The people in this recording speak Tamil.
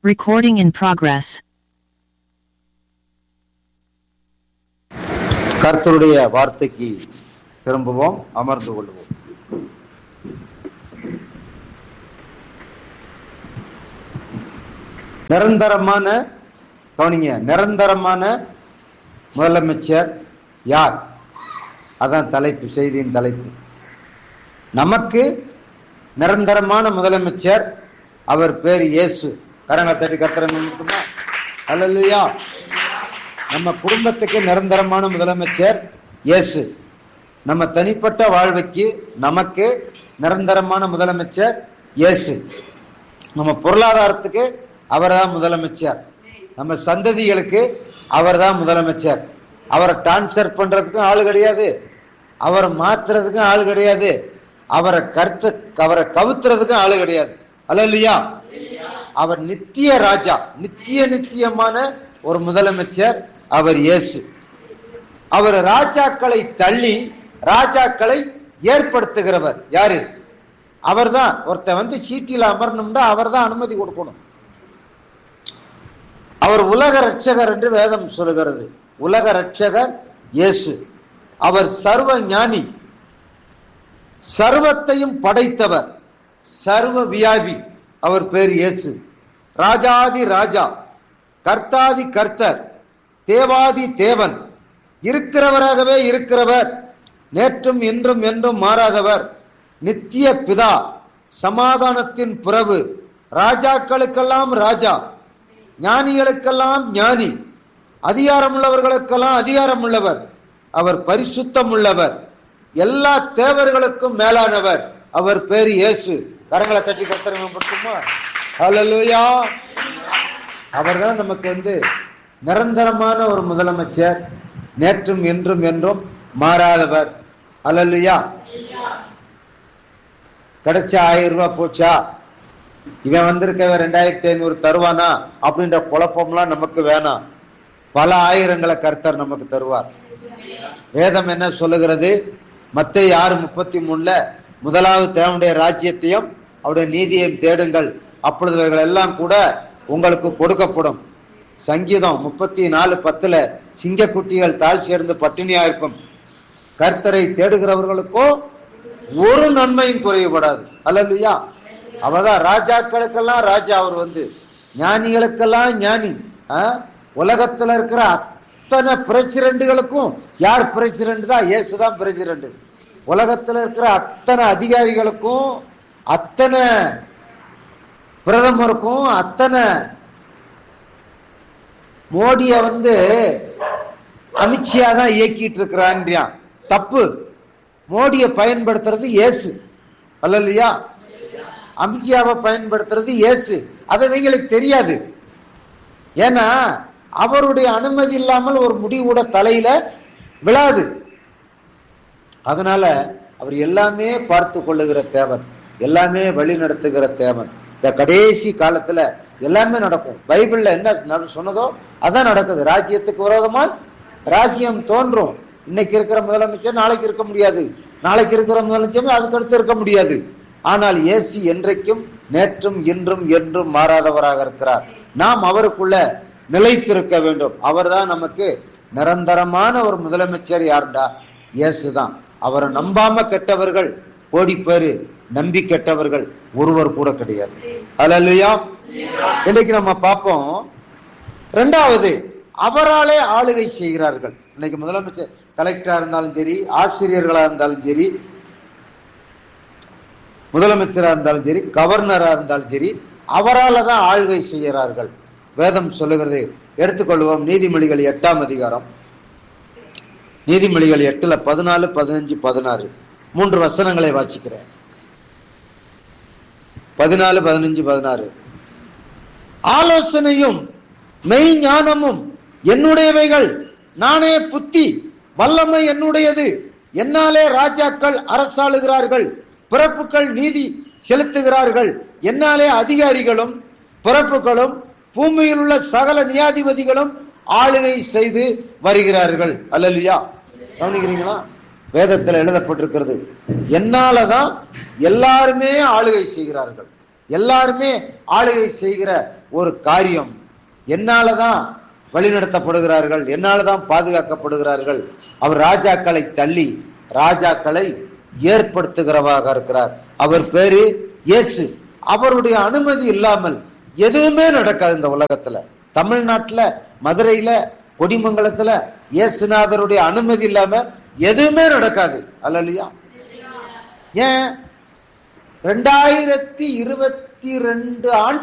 Recording in progress. கர்த்தருடைய வார்த்தைக்கு திரும்புவோம் அமர்ந்து கொள்வோம் நிரந்தரமான கவனிங்க நிரந்தரமான முதலமைச்சர் யார் அதான் தலைப்பு செய்தியின் தலைப்பு நமக்கு நிரந்தரமான முதலமைச்சர் அவர் பேர் இயேசு கரங்களை தட்டி கத்திரம் மட்டுமா அல்லையா நம்ம குடும்பத்துக்கு நிரந்தரமான முதலமைச்சர் இயேசு நம்ம தனிப்பட்ட வாழ்வுக்கு நமக்கு நிரந்தரமான முதலமைச்சர் இயேசு நம்ம பொருளாதாரத்துக்கு அவர்தான் முதலமைச்சர் நம்ம சந்ததிகளுக்கு அவர்தான் முதலமைச்சர் அவரை டிரான்ஸ்ஃபர் பண்றதுக்கும் ஆள் கிடையாது அவரை மாத்துறதுக்கும் ஆள் கிடையாது அவரை கருத்து அவரை கவுத்துறதுக்கும் ஆள் கிடையாது அல்ல இல்லையா அவர் நித்திய ராஜா நித்திய நித்தியமான ஒரு முதலமைச்சர் அவர் இயேசு அவர் ராஜாக்களை தள்ளி ராஜாக்களை ஏற்படுத்துகிறவர் யாரு அவர்தான் ஒருத்தன் வந்து சீட்டில் அமரணும்னா அவர்தான் அனுமதி கொடுக்கணும் அவர் உலக ரட்சகர் என்று வேதம் சொல்லுகிறது உலக ரட்சகர் இயேசு அவர் சர்வ ஞானி சர்வத்தையும் படைத்தவர் சர்வ வியாபி அவர் பேர் இயேசு ராஜாதி ராஜா கர்த்தாதி கர்த்தர் தேவாதி தேவன் இருக்கிறவராகவே இருக்கிறவர் நேற்றும் இன்றும் என்றும் மாறாதவர் நித்திய பிதா சமாதானத்தின் பிறவு ராஜாக்களுக்கெல்லாம் ராஜா ஞானிகளுக்கெல்லாம் ஞானி அதிகாரம் உள்ளவர்களுக்கெல்லாம் அதிகாரம் உள்ளவர் அவர் பரிசுத்தம் உள்ளவர் எல்லா தேவர்களுக்கும் மேலானவர் அவர் பேர் இயேசு கரங்களை தட்டி கத்திரமா ஹalleluya அவர்தான் நமக்கு வந்து நிரந்தரமான ஒரு முதலமைச்சர் நேற்றும் என்றும் என்றும் மாறாதவர் ஹalleluya கிடைச்ச ஆயிரம் ரூபாய் போச்சா இவன் வந்திருக்கவன் ரெண்டாயிரத்தி ஐநூறு தருவானா அப்படின்ற குழப்பம்லாம் நமக்கு வேணாம் பல ஆயிரங்களை கர்த்தர் நமக்கு தருவார் வேதம் என்ன சொல்லுகிறது மத்த ஆறு முப்பத்தி மூணுல முதலாவது தேவனுடைய ராஜ்யத்தையும் அவருடைய நீதியையும் தேடுங்கள் அப்பொழுது இவைகள் எல்லாம் கூட உங்களுக்கு கொடுக்கப்படும் சங்கீதம் முப்பத்தி நாலு பத்துல சிங்கக்குட்டிகள் தாழ் சேர்ந்து பட்டினியா இருக்கும் கர்த்தரை தேடுகிறவர்களுக்கோ ஒரு நன்மையும் குறையப்படாது அல்லையா அவதான் ராஜாக்களுக்கெல்லாம் ராஜா அவர் வந்து ஞானிகளுக்கெல்லாம் ஞானி ஆ? உலகத்துல இருக்கிற அத்தனை பிரசிடண்டுகளுக்கும் யார் பிரசிடண்ட் தான் இயேசுதான் பிரசிடண்ட் உலகத்துல இருக்கிற அத்தனை அதிகாரிகளுக்கும் அத்தனை பிரதமருக்கும் அத்தனை மோடிய வந்து அமித்ஷா தான் இயக்கிட்டு இருக்கிறான் தப்பு மோடியை பயன்படுத்துறது இயேசு அல்ல இல்லையா அமித்ஷாவை பயன்படுத்துறது இயேசு அது இவங்களுக்கு தெரியாது ஏன்னா அவருடைய அனுமதி இல்லாமல் ஒரு முடிவோட தலையில விழாது அதனால அவர் எல்லாமே பார்த்து கொள்ளுகிற தேவன் எல்லாமே வழி நடத்துகிற தேவன் இந்த கடைசி காலத்துல எல்லாமே நடக்கும் பைபிள்ல என்ன நட- சொன்னதோ அதான் நடக்குது ராஜ்யத்துக்கு விரோதமா ராஜ்யம் தோன்றும் இன்னைக்கு இருக்கிற முதலமைச்சர் நாளைக்கு இருக்க முடியாது நாளைக்கு இருக்கிற முதலமைச்சர் அதுக்கு அடுத்து இருக்க முடியாது ஆனால் இயேசு என்றைக்கும் நேற்றும் இன்றும் என்றும் மாறாதவராக இருக்கிறார் நாம் அவருக்குள்ள நிலைத்திருக்க வேண்டும் அவர்தான் நமக்கு நிரந்தரமான ஒரு முதலமைச்சர் யாருண்டா இயேசுதான் அவரை நம்பாம கெட்டவர்கள் கோடி பேரு நம்பி கெட்டவர்கள் ஒருவர் கூட கிடையாது அல்லையா இன்னைக்கு நம்ம பார்ப்போம் ரெண்டாவது அவராலே ஆளுகை செய்கிறார்கள் இன்னைக்கு முதலமைச்சர் கலெக்டரா இருந்தாலும் சரி ஆசிரியர்களா இருந்தாலும் சரி முதலமைச்சரா இருந்தாலும் சரி கவர்னரா இருந்தாலும் சரி அவரால தான் ஆளுகை செய்கிறார்கள் வேதம் சொல்லுகிறது எடுத்துக்கொள்வோம் நீதிமொழிகள் எட்டாம் அதிகாரம் நீதிமொழிகள் எட்டுல பதினாலு பதினஞ்சு பதினாறு மூன்று வசனங்களை வாசிக்கிறேன் பதினாலு பதினஞ்சு பதினாறு ஆலோசனையும் மெய் ஞானமும் என்னுடையவைகள் நானே புத்தி வல்லமை என்னுடையது என்னாலே ராஜாக்கள் அரசாளுகிறார்கள் பிறப்புகள் நீதி செலுத்துகிறார்கள் என்னாலே அதிகாரிகளும் பிறப்புகளும் பூமியில் உள்ள சகல நியாதிபதிகளும் ஆளுகை செய்து வருகிறார்கள் அல்லல்லையா கவனிக்கிறீங்களா வேதத்தில் எழுதப்பட்டிருக்கிறது என்னாலதான் எல்லாருமே ஆளுகை செய்கிறார்கள் எல்லாருமே ஆளுகை செய்கிற ஒரு காரியம் என்னாலதான் வழிநடத்தப்படுகிறார்கள் என்னாலதான் பாதுகாக்கப்படுகிறார்கள் அவர் ராஜாக்களை தள்ளி ராஜாக்களை ஏற்படுத்துகிறவாக இருக்கிறார் அவர் பேரு இயேசு அவருடைய அனுமதி இல்லாமல் எதுவுமே நடக்காது இந்த உலகத்துல தமிழ்நாட்டுல மதுரையில கொடிமங்கலத்துல இயேசுநாதருடைய அனுமதி இல்லாம எதுவுமே நடக்காது அல்லையா ஏன் ரெண்டாயிரத்தி இருபத்தி ரெண்டு ஆண்டு